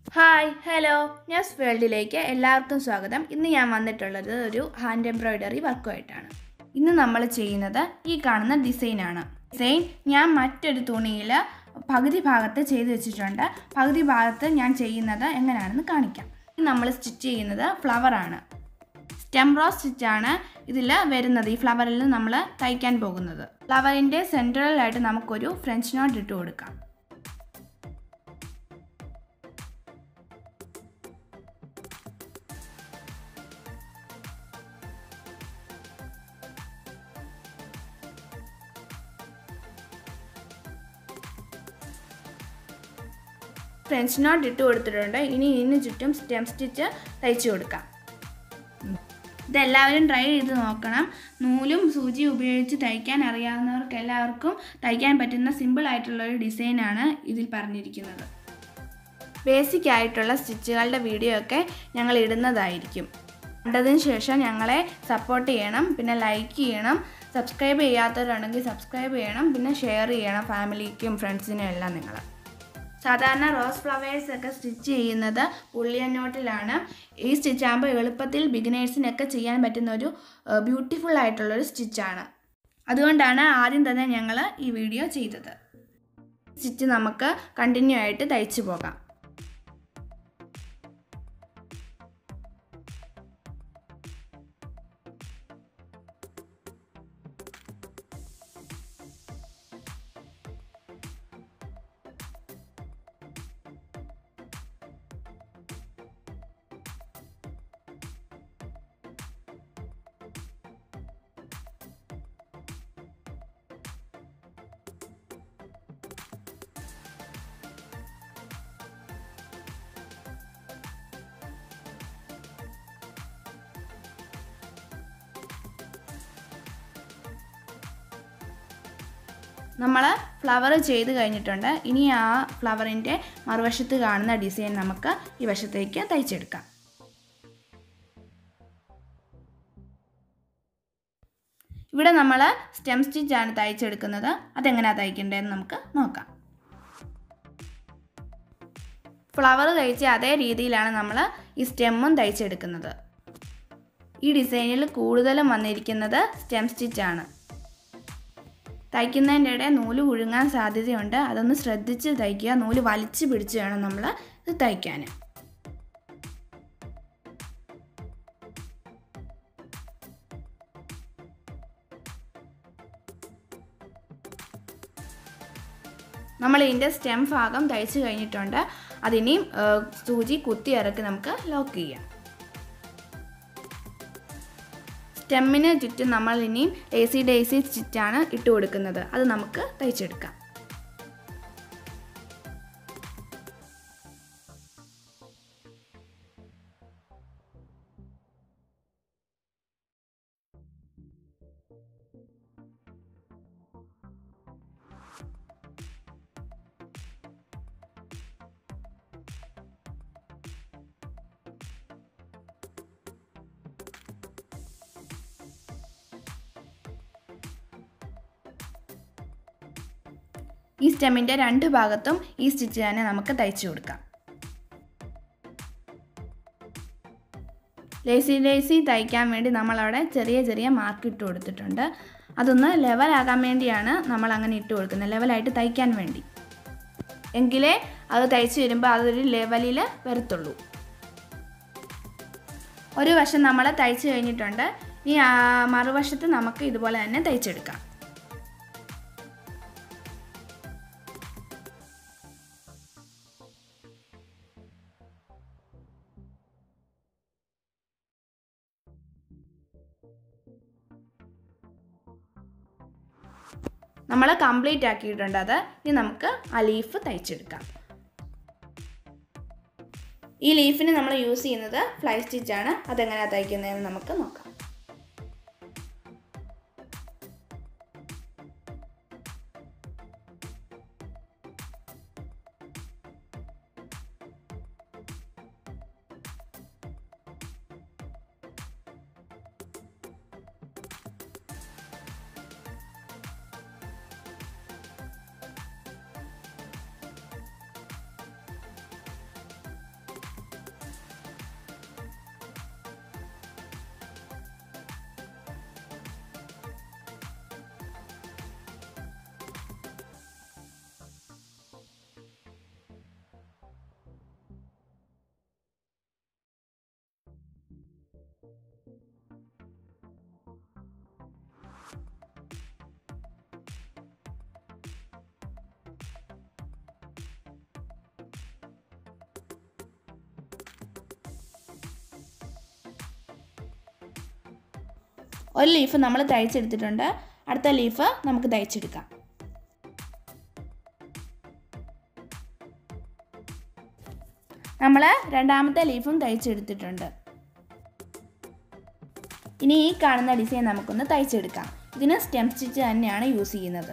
hi hello news വേൾഡിലേക്ക് എല്ലാവർക്കും സ്വാഗതം ഇന്ന് ഞാൻ വന്നിട്ടുള്ളത് ഒരു ഹാൻഡ് എംബ്രോയ്ഡറി വർക്കുമായിട്ടാണ് ഇന്ന് നമ്മൾ ചെയ്യുന്നത് ഈ കാണുന്ന ഡിസൈനാണ് ഡിസൈൻ ഞാൻ മറ്റൊരു തുണിയിൽ പകുതി ഭാഗത്ത് ചെയ്ത് വെച്ചിട്ടുണ്ട് പകുതി ഭാഗത്ത് ഞാൻ ചെയ്യുന്നത് എങ്ങനെയാണെന്ന് കാണിക്കാം നമ്മൾ സ്റ്റിച്ച് ചെയ്യുന്നത് ഫ്ലവറാണ് സ്റ്റെംബ്രോ സ്റ്റിച്ചാണ് ഇതിൽ വരുന്നത് ഈ ഫ്ലവറിൽ നമ്മൾ തയ്ക്കാൻ പോകുന്നത് ഫ്ലവറിൻ്റെ സെൻട്രലായിട്ട് നമുക്കൊരു ഫ്രഞ്ച് നോട്ട് ഇട്ട് കൊടുക്കാം ഫ്രഞ്ച് നോട്ട് ഇട്ട് കൊടുത്തിട്ടുണ്ട് ഇനി ഇതിന് ചുറ്റും സ്റ്റെം സ്റ്റിച്ച് തയ്ച്ചു കൊടുക്കാം ഇതെല്ലാവരും ട്രൈ ചെയ്ത് നോക്കണം നൂലും സൂചി ഉപയോഗിച്ച് തയ്ക്കാൻ അറിയാവുന്നവർക്ക് എല്ലാവർക്കും തയ്ക്കാൻ പറ്റുന്ന സിമ്പിൾ ആയിട്ടുള്ള ഒരു ഡിസൈനാണ് ഇതിൽ പറഞ്ഞിരിക്കുന്നത് ബേസിക് ആയിട്ടുള്ള സ്റ്റിച്ചുകളുടെ വീഡിയോ ഒക്കെ ഞങ്ങൾ ഇടുന്നതായിരിക്കും കണ്ടതിന് ശേഷം ഞങ്ങളെ സപ്പോർട്ട് ചെയ്യണം പിന്നെ ലൈക്ക് ചെയ്യണം സബ്സ്ക്രൈബ് ചെയ്യാത്തവരുണ്ടെങ്കിൽ സബ്സ്ക്രൈബ് ചെയ്യണം പിന്നെ ഷെയർ ചെയ്യണം ഫാമിലിക്കും ഫ്രണ്ട്സിനും എല്ലാം നിങ്ങൾ സാധാരണ റോസ് ഫ്ലവേഴ്സ് ഒക്കെ സ്റ്റിച്ച് ചെയ്യുന്നത് പുള്ളിയൻ നോട്ടിലാണ് ഈ സ്റ്റിച്ച് ആകുമ്പോൾ എളുപ്പത്തിൽ ബിഗിനേഴ്സിനൊക്കെ ചെയ്യാൻ പറ്റുന്ന ഒരു ബ്യൂട്ടിഫുൾ ആയിട്ടുള്ളൊരു സ്റ്റിച്ചാണ് അതുകൊണ്ടാണ് ആദ്യം തന്നെ ഞങ്ങൾ ഈ വീഡിയോ ചെയ്തത് സ്റ്റിച്ച് നമുക്ക് കണ്ടിന്യൂ ആയിട്ട് തയ്ച്ചു പോകാം നമ്മൾ ഫ്ലവർ ചെയ്ത് കഴിഞ്ഞിട്ടുണ്ട് ഇനി ആ ഫ്ലവറിൻ്റെ മറുവശത്ത് കാണുന്ന ഡിസൈൻ നമുക്ക് ഈ വശത്തേക്ക് തയ്ച്ചെടുക്കാം ഇവിടെ നമ്മൾ സ്റ്റെം സ്റ്റിച്ചാണ് തയ്ച്ചെടുക്കുന്നത് അതെങ്ങനെയാണ് തയ്ക്കേണ്ടതെന്ന് നമുക്ക് നോക്കാം ഫ്ലവർ തയ്ച്ച അതേ രീതിയിലാണ് നമ്മൾ ഈ സ്റ്റെമ്മും തയ്ച്ചെടുക്കുന്നത് ഈ ഡിസൈനിൽ കൂടുതലും വന്നിരിക്കുന്നത് സ്റ്റെം സ്റ്റിച്ചാണ് തയ്ക്കുന്നതിൻ്റെ ഇടയിൽ നൂല് കുഴുങ്ങാൻ സാധ്യതയുണ്ട് അതൊന്ന് ശ്രദ്ധിച്ച് തയ്ക്കുക നൂല് വലിച്ചു പിടിച്ച് വേണം നമ്മൾ ഇത് തയ്ക്കാൻ നമ്മൾ ഇതിൻ്റെ സ്റ്റെം ഭാഗം തയ്ച്ച് കഴിഞ്ഞിട്ടുണ്ട് അതിനെയും സൂചി കുത്തി ഇറക്കി നമുക്ക് ലോക്ക് ചെയ്യാം സ്റ്റെമ്മിന് ചുറ്റും നമ്മൾ ഇനിയും ഡേസി ഡേസി സ്റ്റിച്ചാണ് ഇട്ട് കൊടുക്കുന്നത് അത് നമുക്ക് തയ്ച്ചെടുക്കാം ഈ സ്റ്റെമ്മിൻ്റെ രണ്ട് ഭാഗത്തും ഈ സ്റ്റിച്ച് തന്നെ നമുക്ക് തയ്ച്ചു കൊടുക്കാം ലേസി ലേസി തയ്ക്കാൻ വേണ്ടി നമ്മളവിടെ ചെറിയ ചെറിയ മാർക്ക് ഇട്ട് കൊടുത്തിട്ടുണ്ട് അതൊന്ന് ലെവലാകാൻ വേണ്ടിയാണ് നമ്മൾ അങ്ങനെ ഇട്ട് കൊടുക്കുന്നത് ലെവലായിട്ട് തയ്ക്കാൻ വേണ്ടി എങ്കിലേ അത് തയ്ച്ച് വരുമ്പോൾ അതൊരു ലെവലിൽ വരത്തുള്ളൂ ഒരു വശം നമ്മൾ തയ്ച്ച് കഴിഞ്ഞിട്ടുണ്ട് ഇനി മറുവശത്ത് നമുക്ക് ഇതുപോലെ തന്നെ തയ്ച്ചെടുക്കാം നമ്മൾ കംപ്ലീറ്റ് ആക്കിയിട്ടുണ്ട് അത് ഇനി നമുക്ക് ആ ലീഫ് തയ്ച്ചെടുക്കാം ഈ ലീഫിന് നമ്മൾ യൂസ് ചെയ്യുന്നത് ഫ്ലൈ സ്റ്റിച്ചാണ് അതെങ്ങനെയാണ് തയ്ക്കുന്നതെന്ന് നമുക്ക് നോക്കാം ഒരു ലീഫ് നമ്മൾ തയ്ച്ചെടുത്തിട്ടുണ്ട് അടുത്ത ലീഫ് നമുക്ക് തയ്ച്ചെടുക്കാം നമ്മൾ രണ്ടാമത്തെ ലീഫും തയ്ച്ചെടുത്തിട്ടുണ്ട് ഇനി ഈ കാണുന്ന ഡിസൈൻ നമുക്കൊന്ന് തയ്ച്ചെടുക്കാം ഇതിന് സ്റ്റെം സ്റ്റിച്ച് തന്നെയാണ് യൂസ് ചെയ്യുന്നത്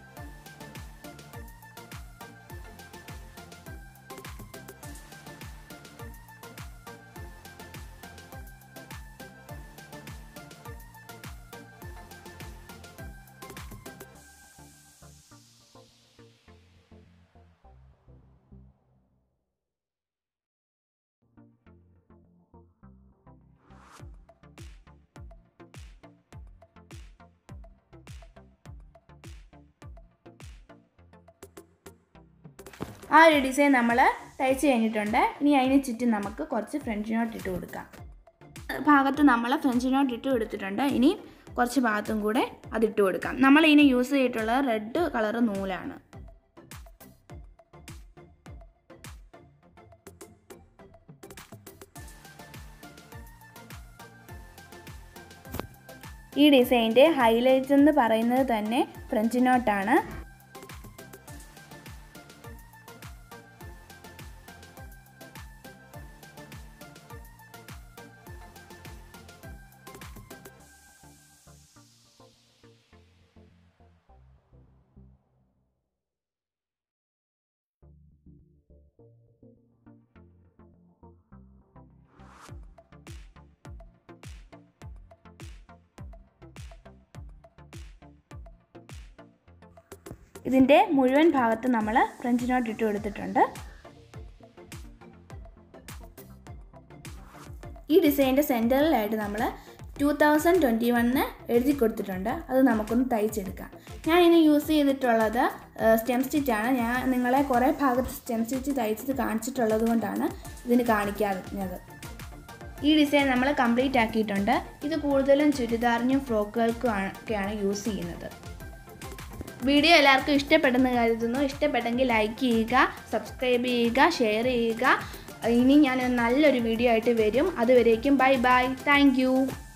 ആ ഒരു ഡിസൈൻ നമ്മൾ തയ്ച്ച് കഴിഞ്ഞിട്ടുണ്ട് ഇനി അതിന് ചുറ്റും നമുക്ക് കുറച്ച് ഫ്രഞ്ച് നോട്ട് ഇട്ട് കൊടുക്കാം ഭാഗത്ത് നമ്മൾ ഫ്രഞ്ച് നോട്ട് ഇട്ട് കൊടുത്തിട്ടുണ്ട് ഇനി കുറച്ച് ഭാഗത്തും കൂടെ അതിട്ട് കൊടുക്കാം നമ്മൾ ഇനി യൂസ് ചെയ്തിട്ടുള്ളത് റെഡ് കളർ നൂലാണ് ഈ ഡിസൈൻ്റെ ഹൈലൈറ്റ്സ് എന്ന് പറയുന്നത് തന്നെ ഫ്രഞ്ച് നോട്ടാണ് ഇതിൻ്റെ മുഴുവൻ ഭാഗത്ത് നമ്മൾ ഫ്രഞ്ച് നോട്ട് ഇട്ട് കൊടുത്തിട്ടുണ്ട് ഈ ഡിസൈൻ്റെ സെൻറ്ററിലായിട്ട് നമ്മൾ ടു തൗസൻഡ് ട്വൻറ്റി വണ്ണ് എഴുതി കൊടുത്തിട്ടുണ്ട് അത് നമുക്കൊന്ന് തയ്ച്ചെടുക്കാം ഞാൻ ഇനി യൂസ് ചെയ്തിട്ടുള്ളത് സ്റ്റെം സ്റ്റിച്ചാണ് ഞാൻ നിങ്ങളെ കുറേ ഭാഗത്ത് സ്റ്റെം സ്റ്റിച്ച് തയ്ച്ചത് കാണിച്ചിട്ടുള്ളത് കൊണ്ടാണ് ഇതിന് കാണിക്കാറുള്ളത് ഈ ഡിസൈൻ നമ്മൾ കംപ്ലീറ്റ് ആക്കിയിട്ടുണ്ട് ഇത് കൂടുതലും ചുരിദാറിനും ഫ്രോക്കുകൾക്കും ഒക്കെയാണ് യൂസ് ചെയ്യുന്നത് വീഡിയോ എല്ലാവർക്കും ഇഷ്ടപ്പെടുന്ന കരുതുന്നു ഇഷ്ടപ്പെട്ടെങ്കിൽ ലൈക്ക് ചെയ്യുക സബ്സ്ക്രൈബ് ചെയ്യുക ഷെയർ ചെയ്യുക ഇനി ഞാൻ നല്ലൊരു വീഡിയോ ആയിട്ട് വരും അതുവരേക്കും ബൈ ബൈ താങ്ക്